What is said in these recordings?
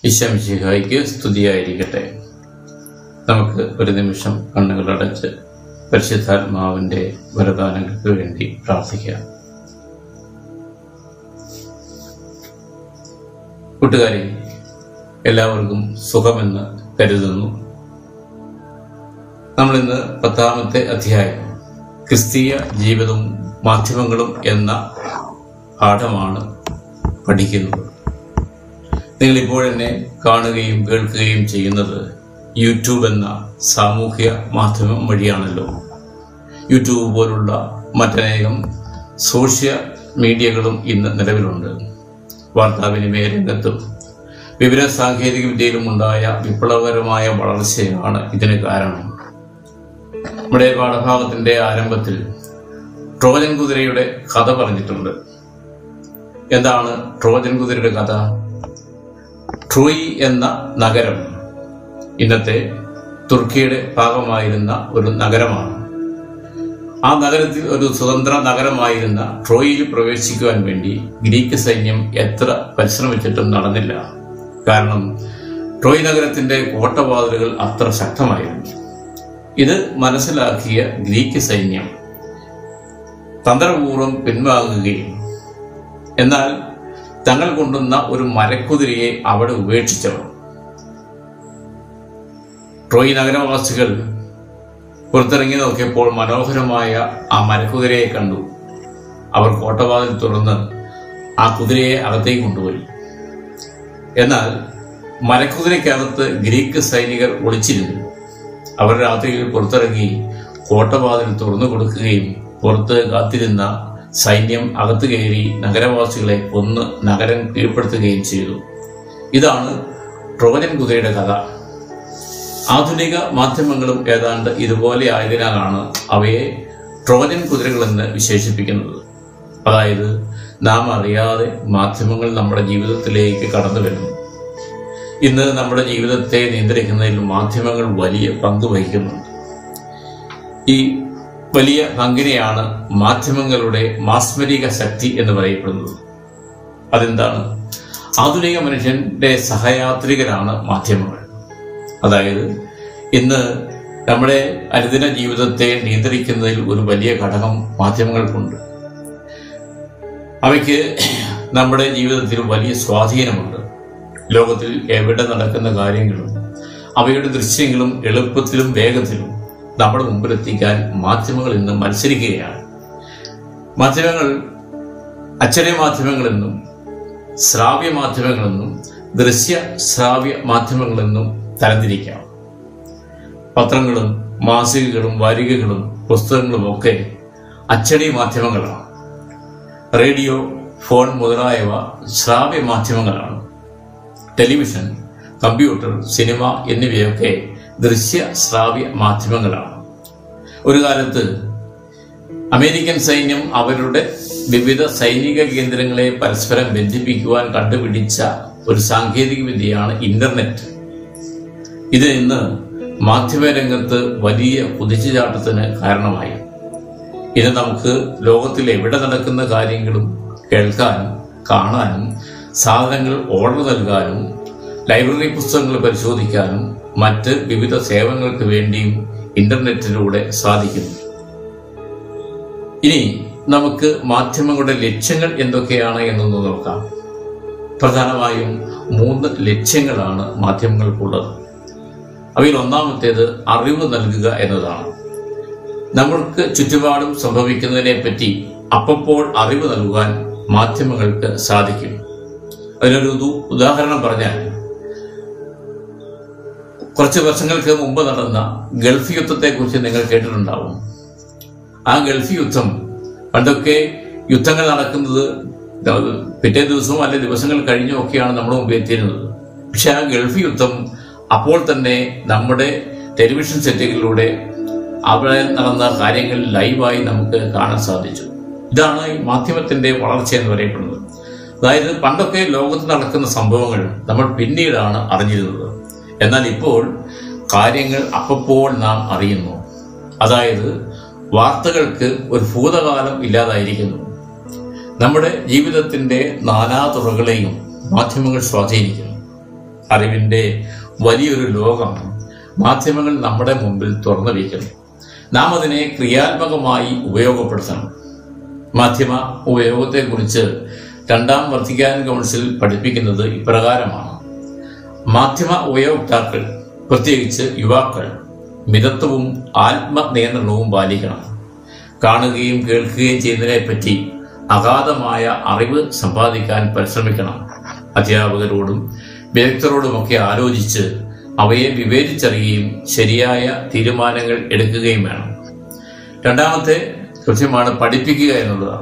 ഈശംശിഹായിക്ക് സ്തുതിയായിരിക്കട്ടെ നമുക്ക് ഒരു നിമിഷം കണ്ണുകളടച്ച് പരിശുദ്ധാത്മാവിന്റെ വരദാനങ്ങൾക്ക് വേണ്ടി പ്രാർത്ഥിക്കാം കൂട്ടുകാരെ എല്ലാവർക്കും സുഖമെന്ന് കരുതുന്നു നമ്മളിന്ന് പത്താമത്തെ അധ്യായം ക്രിസ്തീയ ജീവിതവും മാധ്യമങ്ങളും എന്ന പാഠമാണ് പഠിക്കുന്നത് നിങ്ങൾ ഇപ്പോൾ എന്നെ കാണുകയും കേൾക്കുകയും ചെയ്യുന്നത് യൂട്യൂബ് എന്ന സാമൂഹ്യ മാധ്യമം വഴിയാണല്ലോ യൂട്യൂബ് പോലുള്ള മറ്റനേകം സോഷ്യൽ മീഡിയകളും ഇന്ന് നിലവിലുണ്ട് വാർത്താവിനിമയ രംഗത്തും വിവര സാങ്കേതിക വിദ്യയിലും ഉണ്ടായ വിപ്ലവകരമായ വളർച്ചയാണ് ഇതിന് കാരണം നമ്മുടെ പാഠഭാഗത്തിന്റെ ആരംഭത്തിൽ ട്രോജൻ കുതിരയുടെ കഥ പറഞ്ഞിട്ടുണ്ട് എന്താണ് ട്രോജൻ കുതിരയുടെ കഥ ട്രോയി എന്ന നഗരം ഇന്നത്തെ തുർക്കിയുടെ ഭാഗമായിരുന്ന ഒരു നഗരമാണ് ആ നഗരത്തിൽ ഒരു സ്വതന്ത്ര നഗരമായിരുന്ന ട്രോയിൽ പ്രവേശിക്കുവാൻ വേണ്ടി ഗ്രീക്ക് സൈന്യം എത്ര പരിശ്രമിച്ചിട്ടും നടന്നില്ല കാരണം ട്രോയ് നഗരത്തിന്റെ കോട്ടവാതിലുകൾ അത്ര ശക്തമായിരുന്നു ഇത് മനസ്സിലാക്കിയ ഗ്രീക്ക് സൈന്യം തന്ത്രപൂർവ്വം പിൻവാങ്ങുകയും എന്നാൽ തങ്ങൾ കൊണ്ടുവന്ന ഒരു മരക്കുതിരയെ അവിടെ ഉപേക്ഷിച്ചവർ ട്രോയ് നഗരവാസികൾ പുറത്തിറങ്ങി നോക്കിയപ്പോൾ മനോഹരമായ ആ മരക്കുതിരയെ കണ്ടു അവർ കോട്ടവാതിൽ തുറന്ന് ആ കുതിരയെ അകത്തേക്ക് കൊണ്ടുപോയി എന്നാൽ മരക്കുതിരയ്ക്കകത്ത് ഗ്രീക്ക് സൈനികർ ഒളിച്ചിരുന്നു അവർ രാത്രിയിൽ പുറത്തിറങ്ങി കോട്ടവാതിൽ തുറന്നു കൊടുക്കുകയും പുറത്ത് കാത്തിരുന്ന സൈന്യം അകത്ത് കയറി നഗരവാസികളെ കൊന്ന് നഗരം കീഴ്പ്പെടുത്തുകയും ചെയ്തു ഇതാണ് ട്രോജൻ കുതിരയുടെ കഥ ആധുനിക മാധ്യമങ്ങളും ഏതാണ്ട് ഇതുപോലെ ആയതിനാലാണ് അവയെ ട്രോജൻ കുതിരകളെന്ന് വിശേഷിപ്പിക്കുന്നത് അതായത് നാം അറിയാതെ മാധ്യമങ്ങൾ നമ്മുടെ ജീവിതത്തിലേക്ക് കടന്നു വരുന്നു ഇന്ന് നമ്മുടെ ജീവിതത്തെ നിയന്ത്രിക്കുന്നതിൽ മാധ്യമങ്ങൾ വലിയ പങ്ക് വഹിക്കുന്നുണ്ട് ഈ വലിയ പങ്കിനെയാണ് മാധ്യമങ്ങളുടെ മാസ്മരിക ശക്തി എന്ന് പറയപ്പെടുന്നത് അതെന്താണ് ആധുനിക മനുഷ്യന്റെ സഹയാത്രികരാണ് മാധ്യമങ്ങൾ അതായത് ഇന്ന് നമ്മുടെ അനുദിന ജീവിതത്തെ നിയന്ത്രിക്കുന്നതിൽ ഒരു വലിയ ഘടകം മാധ്യമങ്ങൾക്കുണ്ട് അവയ്ക്ക് നമ്മുടെ ജീവിതത്തിൽ വലിയ സ്വാധീനമുണ്ട് ലോകത്തിൽ എവിടെ നടക്കുന്ന കാര്യങ്ങളും അവയുടെ ദൃശ്യങ്ങളും എളുപ്പത്തിലും വേഗത്തിലും നമ്മുടെ മുമ്പിലെത്തിക്കാൻ മാധ്യമങ്ങൾ ഇന്ന് മത്സരിക്കുകയാണ് മാധ്യമങ്ങൾ അച്ചടി മാധ്യമങ്ങളെന്നും ശ്രാവ്യ മാധ്യമങ്ങളെന്നും ദൃശ്യ ശ്രാവ്യ മാധ്യമങ്ങളെന്നും തരംതിരിക്കാം പത്രങ്ങളും മാസികകളും വാരികകളും പുസ്തകങ്ങളും ഒക്കെ അച്ചടി മാധ്യമങ്ങളാണ് റേഡിയോ ഫോൺ മുതലായവ ശ്രാവ്യ മാധ്യമങ്ങളാണ് ടെലിവിഷൻ കമ്പ്യൂട്ടർ സിനിമ എന്നിവയൊക്കെ ദൃശ്യ ശ്രാവ്യ മാധ്യമങ്ങളാണ് ഒരു കാലത്ത് അമേരിക്കൻ സൈന്യം അവരുടെ വിവിധ സൈനിക കേന്ദ്രങ്ങളെ പരസ്പരം ബന്ധിപ്പിക്കുവാൻ കണ്ടുപിടിച്ച ഒരു സാങ്കേതിക വിദ്യയാണ് ഇന്റർനെറ്റ് ഇത് ഇന്ന് മാധ്യമരംഗത്ത് വലിയ കുതിച്ചുചാട്ടത്തിന് കാരണമായി ഇന്ന് നമുക്ക് ലോകത്തിൽ എവിടെ നടക്കുന്ന കാര്യങ്ങളും കേൾക്കാനും കാണാനും സാധനങ്ങൾ ഓർഡർ നൽകാനും ലൈബ്രറി പുസ്തകങ്ങൾ പരിശോധിക്കാനും മറ്റ് വിവിധ സേവനങ്ങൾക്ക് വേണ്ടിയും ഇന്റർനെറ്റിലൂടെ സാധിക്കുന്നു ഇനി നമുക്ക് മാധ്യമങ്ങളുടെ ലക്ഷ്യങ്ങൾ എന്തൊക്കെയാണ് എന്നൊന്ന് നോക്കാം പ്രധാനമായും മൂന്ന് ലക്ഷ്യങ്ങളാണ് മാധ്യമങ്ങൾക്കുള്ളത് അവയിൽ ഒന്നാമത്തേത് അറിവ് നൽകുക എന്നതാണ് നമ്മൾക്ക് ചുറ്റുപാടും സംഭവിക്കുന്നതിനെ പറ്റി അപ്പപ്പോൾ അറിവ് നൽകുവാൻ മാധ്യമങ്ങൾക്ക് സാധിക്കും അതിനൊരു ഉദാഹരണം പറഞ്ഞാൽ കുറച്ച് വർഷങ്ങൾക്ക് മുമ്പ് നടന്ന ഗൾഫ് യുദ്ധത്തെക്കുറിച്ച് നിങ്ങൾ കേട്ടിട്ടുണ്ടാവും ആ ഗൾഫ് യുദ്ധം പണ്ടൊക്കെ യുദ്ധങ്ങൾ നടക്കുന്നത് പിറ്റേ ദിവസവും അല്ലെ ദിവസങ്ങൾ കഴിഞ്ഞോ ഒക്കെയാണ് നമ്മുടെ മുമ്പ് എത്തിയിരുന്നത് പക്ഷെ ആ ഗൾഫ് യുദ്ധം അപ്പോൾ തന്നെ നമ്മുടെ ടെലിവിഷൻ സെറ്റുകളിലൂടെ അവിടെ നടന്ന കാര്യങ്ങൾ ലൈവായി നമുക്ക് കാണാൻ സാധിച്ചു ഇതാണ് ഈ മാധ്യമത്തിന്റെ വളർച്ച എന്ന് പറയപ്പെടുന്നത് അതായത് പണ്ടൊക്കെ ലോകത്ത് നടക്കുന്ന സംഭവങ്ങൾ നമ്മൾ പിന്നീടാണ് അറിഞ്ഞിരുന്നത് എന്നാൽ ഇപ്പോൾ കാര്യങ്ങൾ അപ്പപ്പോൾ നാം അറിയുന്നു അതായത് വാർത്തകൾക്ക് ഒരു ഭൂതകാലം ഇല്ലാതായിരിക്കുന്നു നമ്മുടെ ജീവിതത്തിന്റെ നാനാതുറകളെയും മാധ്യമങ്ങൾ സ്വാധീനിക്കുന്നു അറിവിന്റെ വലിയൊരു ലോകം മാധ്യമങ്ങൾ നമ്മുടെ മുമ്പിൽ തുറന്നു വയ്ക്കുന്നു നാം അതിനെ ക്രിയാത്മകമായി ഉപയോഗപ്പെടുത്തണം മാധ്യമ ഉപയോഗത്തെക്കുറിച്ച് രണ്ടാം വർത്തിക്കാൻ കൗൺസിൽ പഠിപ്പിക്കുന്നത് ഇപ്രകാരമാണ് മാധ്യമ ഉപയോക്താക്കൾ പ്രത്യേകിച്ച് യുവാക്കൾ മിതത്വവും ആത്മനിയന്ത്രണവും പാലിക്കണം കാണുകയും കേൾക്കുകയും ചെയ്യുന്നതിനെപ്പറ്റി അഗാധമായ അറിവ് സമ്പാദിക്കാൻ പരിശ്രമിക്കണം അധ്യാപകരോടും വിദഗ്ധരോടുമൊക്കെ ആലോചിച്ച് അവയെ വിവേചിച്ചറിയുകയും ശരിയായ തീരുമാനങ്ങൾ എടുക്കുകയും വേണം രണ്ടാമത്തെ ലക്ഷ്യമാണ് പഠിപ്പിക്കുക എന്നുള്ളതാണ്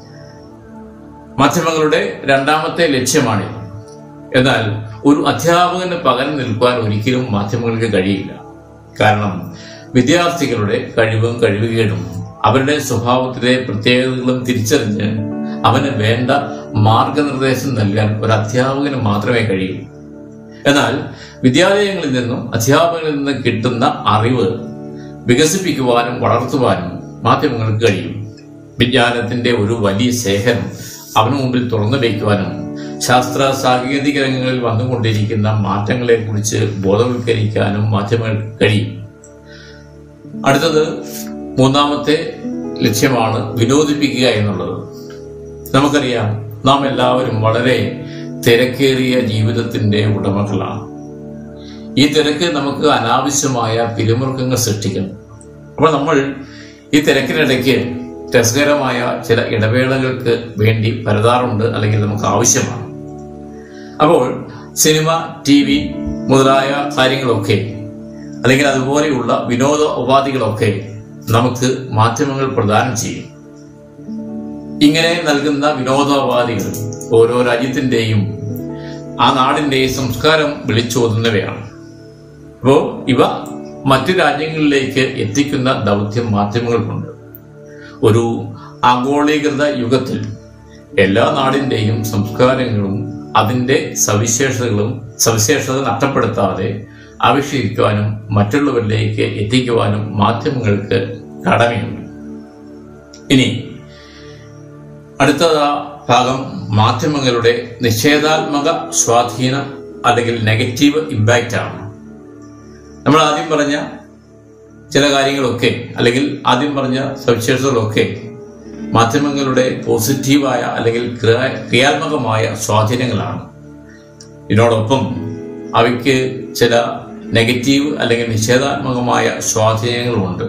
മാധ്യമങ്ങളുടെ രണ്ടാമത്തെ ലക്ഷ്യമാണിത് എന്നാൽ ഒരു അധ്യാപകന് പകരം നിൽക്കുവാൻ ഒരിക്കലും മാധ്യമങ്ങൾക്ക് കഴിയില്ല കാരണം വിദ്യാർത്ഥികളുടെ കഴിവും കഴിവുകേടും അവരുടെ സ്വഭാവത്തിലെ പ്രത്യേകതകളും തിരിച്ചറിഞ്ഞ് അവന് വേണ്ട മാർഗനിർദ്ദേശം നൽകാൻ ഒരു അധ്യാപകന് മാത്രമേ കഴിയൂ എന്നാൽ വിദ്യാലയങ്ങളിൽ നിന്നും അധ്യാപകരിൽ നിന്ന് കിട്ടുന്ന അറിവ് വികസിപ്പിക്കുവാനും വളർത്തുവാനും മാധ്യമങ്ങൾക്ക് കഴിയും വിജ്ഞാനത്തിന്റെ ഒരു വലിയ ശേഖരം അവന് മുമ്പിൽ തുറന്നു വയ്ക്കുവാനും ശാസ്ത്ര സാങ്കേതിക രംഗങ്ങളിൽ വന്നുകൊണ്ടിരിക്കുന്ന മാറ്റങ്ങളെക്കുറിച്ച് ബോധവൽക്കരിക്കാനും മാധ്യമങ്ങൾക്ക് കഴിയും അടുത്തത് മൂന്നാമത്തെ ലക്ഷ്യമാണ് വിനോദിപ്പിക്കുക എന്നുള്ളത് നമുക്കറിയാം നാം എല്ലാവരും വളരെ തിരക്കേറിയ ജീവിതത്തിന്റെ ഉടമകളാണ് ഈ തിരക്ക് നമുക്ക് അനാവശ്യമായ പിരിമുറുക്കങ്ങൾ സൃഷ്ടിക്കുന്നു അപ്പോൾ നമ്മൾ ഈ തിരക്കിനിടയ്ക്ക് രസകരമായ ചില ഇടവേളകൾക്ക് വേണ്ടി പരതാറുണ്ട് അല്ലെങ്കിൽ നമുക്ക് ആവശ്യമാണ് അപ്പോൾ സിനിമ ടി വി മുതലായ കാര്യങ്ങളൊക്കെ അല്ലെങ്കിൽ അതുപോലെയുള്ള വിനോദ ഉപാധികളൊക്കെ നമുക്ക് മാധ്യമങ്ങൾ പ്രദാനം ചെയ്യും ഇങ്ങനെ നൽകുന്ന വിനോദോപാധികൾ ഓരോ രാജ്യത്തിന്റെയും ആ നാടിന്റെയും സംസ്കാരം വിളിച്ചോതുന്നവയാണ് അപ്പോൾ ഇവ മറ്റു രാജ്യങ്ങളിലേക്ക് എത്തിക്കുന്ന ദൗത്യം മാധ്യമങ്ങൾക്കുണ്ട് ഒരു ആഗോളീകൃത യുഗത്തിൽ എല്ലാ നാടിന്റെയും സംസ്കാരങ്ങളും അതിന്റെ സവിശേഷതകളും സവിശേഷത നഷ്ടപ്പെടുത്താതെ ആവിഷ്കരിക്കുവാനും മറ്റുള്ളവരിലേക്ക് എത്തിക്കുവാനും മാധ്യമങ്ങൾക്ക് കടമയുണ്ട് ഇനി അടുത്ത ഭാഗം മാധ്യമങ്ങളുടെ നിഷേധാത്മക സ്വാധീനം അല്ലെങ്കിൽ നെഗറ്റീവ് ഇമ്പാക്റ്റ് ആണ് നമ്മൾ ആദ്യം പറഞ്ഞ ചില കാര്യങ്ങളൊക്കെ അല്ലെങ്കിൽ ആദ്യം പറഞ്ഞ സവിശേഷതകളൊക്കെ മാധ്യമങ്ങളുടെ പോസിറ്റീവായ അല്ലെങ്കിൽ ക്രിയ- ക്രിയാത്മകമായ സ്വാധീനങ്ങളാണ് ഇതിനോടൊപ്പം അവയ്ക്ക് ചില നെഗറ്റീവ് അല്ലെങ്കിൽ നിഷേധാത്മകമായ സ്വാധീനങ്ങളുമുണ്ട്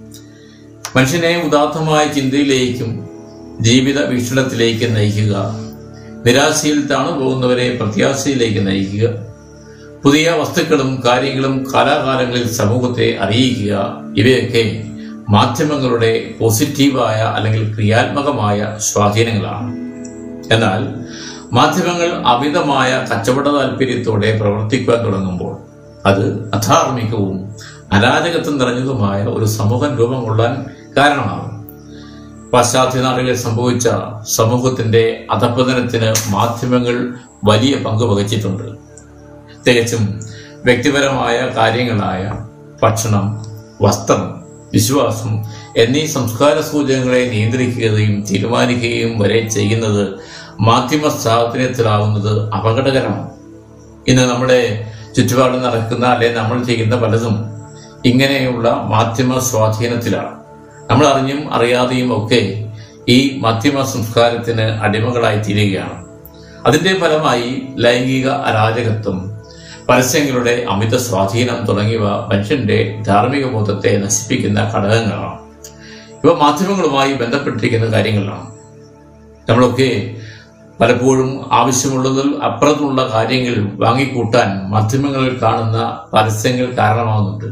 മനുഷ്യനെ ഉദാത്തമായ ചിന്തയിലേക്കും ജീവിത വീക്ഷണത്തിലേക്ക് നയിക്കുക നിരാശയിൽ താണു പോകുന്നവരെ പ്രത്യാശയിലേക്ക് നയിക്കുക പുതിയ വസ്തുക്കളും കാര്യങ്ങളും കാലാകാലങ്ങളിൽ സമൂഹത്തെ അറിയിക്കുക ഇവയൊക്കെ മാധ്യമങ്ങളുടെ പോസിറ്റീവായ അല്ലെങ്കിൽ ക്രിയാത്മകമായ സ്വാധീനങ്ങളാണ് എന്നാൽ മാധ്യമങ്ങൾ അമിതമായ കച്ചവട താല്പര്യത്തോടെ പ്രവർത്തിക്കുവാൻ തുടങ്ങുമ്പോൾ അത് അധാർമികവും അരാജകത്വം നിറഞ്ഞതുമായ ഒരു സമൂഹം രൂപം കൊള്ളാൻ കാരണമാകും പാശ്ചാത്യ നാടുകളിൽ സംഭവിച്ച സമൂഹത്തിന്റെ അധപ്പതനത്തിന് മാധ്യമങ്ങൾ വലിയ പങ്ക് വഹിച്ചിട്ടുണ്ട് തികച്ചും വ്യക്തിപരമായ കാര്യങ്ങളായ ഭക്ഷണം വസ്ത്രം വിശ്വാസം എന്നീ സംസ്കാര സൂചകങ്ങളെ നിയന്ത്രിക്കുകയും തീരുമാനിക്കുകയും വരെ ചെയ്യുന്നത് മാധ്യമ സ്വാധീനത്തിലാവുന്നത് അപകടകരമാണ് ഇന്ന് നമ്മുടെ ചുറ്റുപാട് നടക്കുന്ന അല്ലെ നമ്മൾ ചെയ്യുന്ന പലതും ഇങ്ങനെയുള്ള മാധ്യമ സ്വാധീനത്തിലാണ് നമ്മൾ അറിഞ്ഞും അറിയാതെയും ഒക്കെ ഈ മാധ്യമ സംസ്കാരത്തിന് അടിമകളായി തീരുകയാണ് അതിന്റെ ഫലമായി ലൈംഗിക അരാജകത്വം പരസ്യങ്ങളുടെ അമിത സ്വാധീനം തുടങ്ങിയവ മനുഷ്യന്റെ ധാർമ്മിക ബോധത്തെ നശിപ്പിക്കുന്ന ഘടകങ്ങളാണ് ഇവ മാധ്യമങ്ങളുമായി ബന്ധപ്പെട്ടിരിക്കുന്ന കാര്യങ്ങളാണ് നമ്മളൊക്കെ പലപ്പോഴും ആവശ്യമുള്ളതിൽ അപ്പുറത്തുള്ള കാര്യങ്ങൾ വാങ്ങിക്കൂട്ടാൻ മാധ്യമങ്ങളിൽ കാണുന്ന പരസ്യങ്ങൾ കാരണമാകുന്നുണ്ട്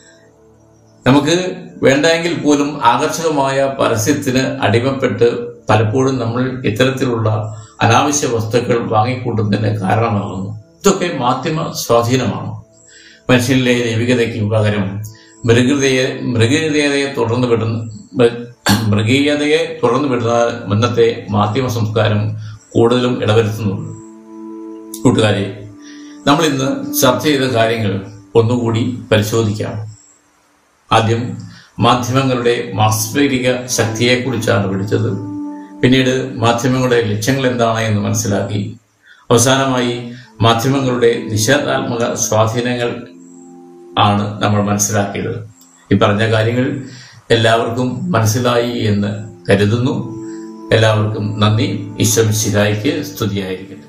നമുക്ക് വേണ്ടെങ്കിൽ പോലും ആകർഷകമായ പരസ്യത്തിന് അടിമപ്പെട്ട് പലപ്പോഴും നമ്മൾ ഇത്തരത്തിലുള്ള അനാവശ്യ വസ്തുക്കൾ വാങ്ങിക്കൂട്ടുന്നതിന് കാരണമാകുന്നു ഇതൊക്കെ മാധ്യമ സ്വാധീനമാണ് മനുഷ്യനിലെ ദൈവികതയ്ക്ക് പകരം മൃഗീയതയെ മൃഗീയതയെ തുടർന്ന് വിടുന്ന മൃ- മൃഗീയതയെ തുടർന്ന് വിടുന്ന മുന്നത്തെ മാധ്യമ സംസ്കാരം കൂടുതലും ഇടവരുത്തുന്നുണ്ട് കൂട്ടുകാരെ നമ്മൾ ഇന്ന് ചർച്ച ചെയ്ത കാര്യങ്ങൾ ഒന്നുകൂടി പരിശോധിക്കാം ആദ്യം മാധ്യമങ്ങളുടെ മാസ്മരിക ശക്തിയെക്കുറിച്ചാണ് പഠിച്ചത് പിന്നീട് മാധ്യമങ്ങളുടെ ലക്ഷ്യങ്ങൾ എന്താണ് എന്ന് മനസ്സിലാക്കി അവസാനമായി മാധ്യമങ്ങളുടെ നിഷേധാത്മക സ്വാധീനങ്ങൾ ആണ് നമ്മൾ മനസ്സിലാക്കിയത് ഈ പറഞ്ഞ കാര്യങ്ങൾ എല്ലാവർക്കും മനസ്സിലായി എന്ന് കരുതുന്നു എല്ലാവർക്കും നന്ദി ഈശ്വം ശിഹായിക്ക് സ്തുതിയായിരിക്കും